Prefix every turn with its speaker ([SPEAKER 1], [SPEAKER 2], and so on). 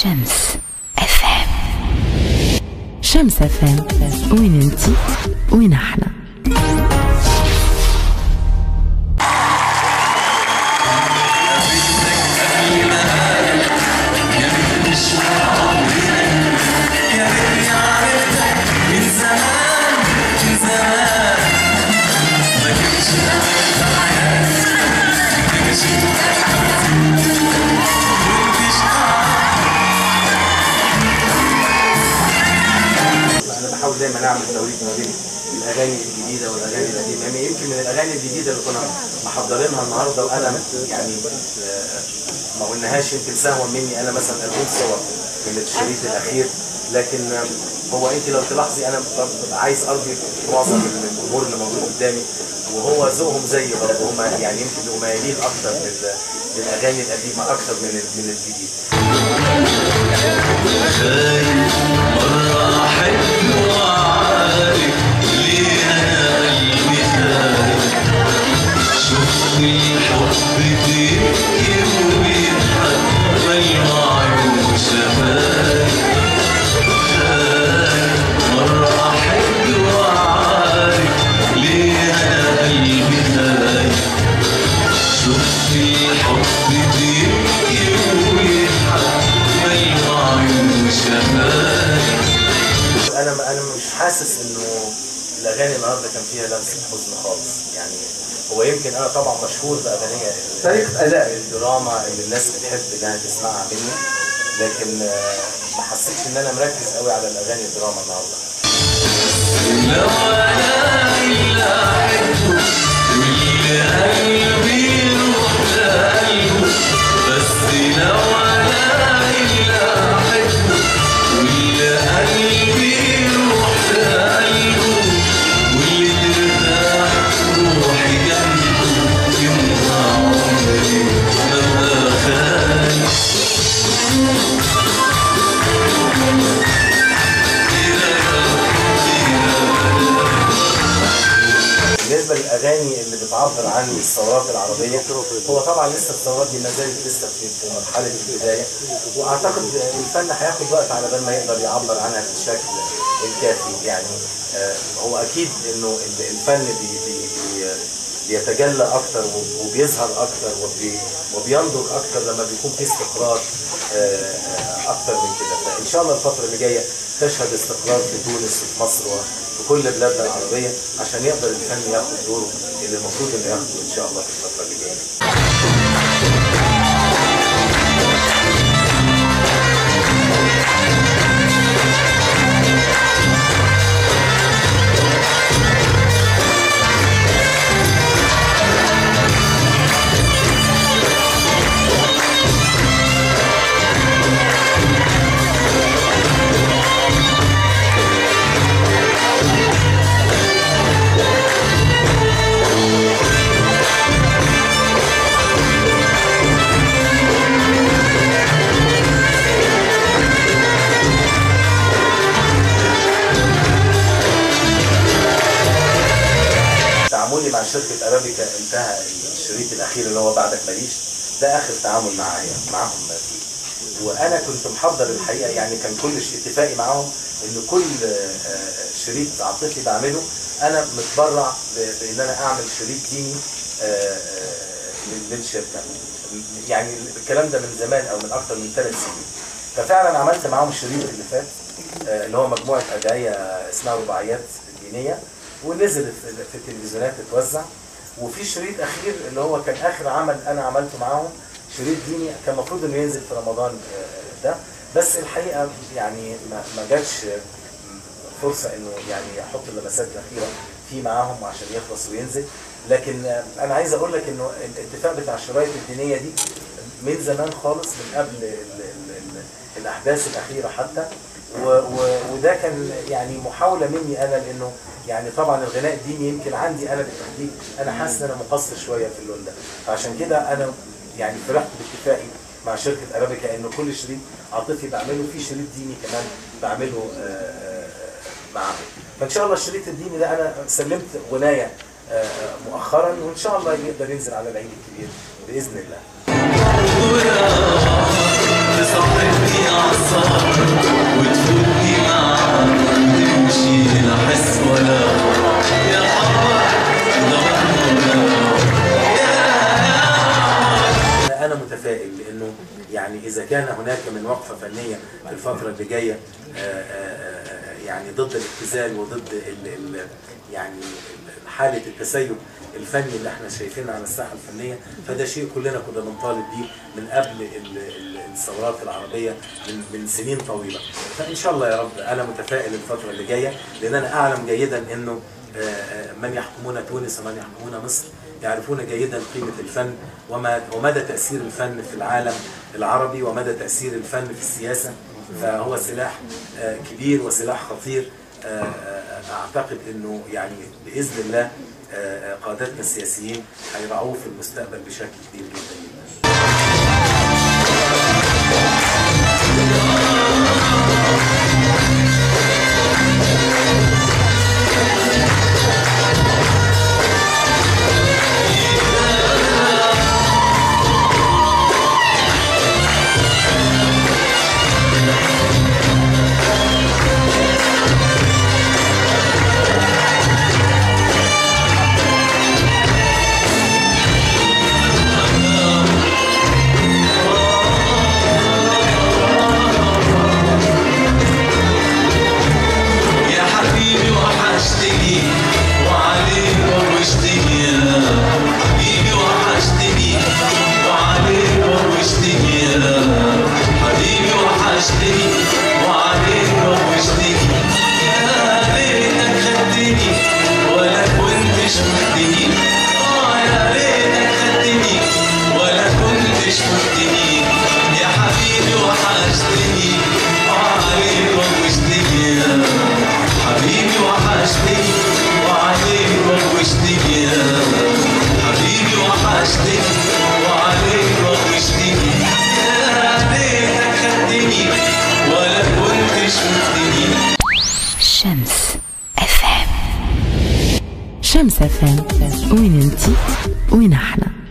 [SPEAKER 1] شمس اف ام شمس اف ام وين انتي وين احنا
[SPEAKER 2] انا بحاول دايما اعمل توريد ما بين الاغاني الجديده والاغاني القديمه يعني يمكن من الاغاني الجديده اللي كنا محضرينها النهارده وانا يعني آه، ما قلناهاش يمكن سهوا مني انا مثلا البوم صور من الشريط الاخير لكن آه، هو انت لو تلاحظي انا ببقى عايز ارضي معظم الجمهور اللي موجود قدامي وهو ذوقهم زي برضه هم يعني يمكن يبقوا ميالين اكتر لل- للاغاني القديمه اكتر من ال- من الجديد انا انا مش حاسس انه الاغاني النهارده كان فيها لمسه حزن خالص يعني هو يمكن انا طبعا مشهور باغاني
[SPEAKER 3] طريقة أداء.
[SPEAKER 2] الدراما اللي الناس بتحب انها تسمعها مني لكن آه، ما حسيتش ان انا مركز قوي على الاغاني الدراما النهارده بالنسبه للاغاني اللي بتعبر عن الثورات العربيه هو طبعا لسه الثورات دي ما زالت لسه في في مرحله البدايه واعتقد الفن هياخد وقت على بال ما يقدر يعبر عنها بالشكل الكافي يعني آه، هو اكيد انه ال- الفن بي بي بي بيتجلى اكتر وب- وبيظهر اكتر وبي وبينضج اكتر لما بيكون في استقرار آه، آه، اكتر من كده فان شاء الله الفتره اللي جايه تشهد استقرار في تونس وفي مصر وفي كل بلادنا العربيه عشان يقدر الفن ياخد دوره اللي المفروض انه ياخده ان شاء الله في الفتره اللي جايه تعاملي مع شركة أرابيكا انتهى الشريط الأخير اللي هو بعدك ماليش ده آخر تعامل معايا معاهم فيه وأنا كنت محضر الحقيقة يعني كان كل ش- اتفاقي معاهم إن كل آه، شريط عاطفي بعمله أنا متبرع ب- بإن أنا أعمل شريط ديني آه، آه، لل- للشركة يعني الكلام ده من زمان أو من أكتر من ثلاث سنين ففعلا عملت معاهم الشريط اللي فات آه، اللي هو مجموعة أدعية اسمها رباعيات دينية ونزل في في التلفزيونات اتوزع وفي شريط اخير اللي هو كان اخر عمل انا عملته معاهم شريط ديني كان المفروض انه ينزل في رمضان آه، ده بس الحقيقه يعني ما ما جاتش فرصه انه يعني احط اللمسات الاخيره فيه معاهم عشان يخلص وينزل لكن آه، انا عايز اقول لك انه الاتفاق بتاع الشرايط الدينيه دي من زمان خالص من قبل ال ال ال الاحداث الاخيره حتى و و وده كان يعني محاوله مني انا لانه يعني طبعا الغناء الديني يمكن عندي انا بالتحديد انا حاسس ان انا مقصر شويه في اللون ده فعشان كده انا يعني فرحت باتفاقي مع شركه ارابيكا انه كل شريط عاطفي بعمله في شريط ديني كمان بعمله آه، آه، معاهم فان شاء الله الشريط الديني ده انا سلمت غنايه آه، مؤخرا وان شاء الله يقدر ينزل على العيد الكبير باذن الله
[SPEAKER 4] تصحبني عصا
[SPEAKER 2] يعني اذا كان هناك من وقفه فنيه في الفتره اللي جايه آه، آه، آه، يعني ضد الابتذال وضد ال ال يعني حاله التسيب الفني اللي احنا شايفينها على الساحه الفنيه فده شيء كلنا كنا بنطالب بيه من قبل ال- ال- الثورات العربيه من من سنين طويله فان شاء الله يا رب انا متفائل الفتره اللي جايه لان انا اعلم جيدا انه آه، آه، من يحكمون تونس ومن يحكمون مصر يعرفون جيدا قيمه الفن وما ومدى تاثير الفن في العالم العربي ومدى تاثير الفن في السياسه فهو سلاح آه، كبير وسلاح خطير آه، آه، اعتقد انه يعني باذن الله آه، آه، قادتنا السياسيين هيرعوه في المستقبل بشكل كبير جدا جدا
[SPEAKER 3] يا حبيبي وحشتني وعليك وحشتني يا حبيبي وحشتني وعليك وحشتني يا حبيبي وحشتني وعليك وحشتني يا ريتك خدتني ولا كنتش مدني اه يا ريتك خدتني ولا كنتش مدني يا حبيبي وحشتني وعليك وحشتني يا حبيبي وحشتني وعليك وحشتني يا حبيبي وحشتني وعليك وحشتني يا ريتك خدتني ولا كنتش مدني
[SPEAKER 1] شمس اف ام شمس اف ام وين انتي وين احنا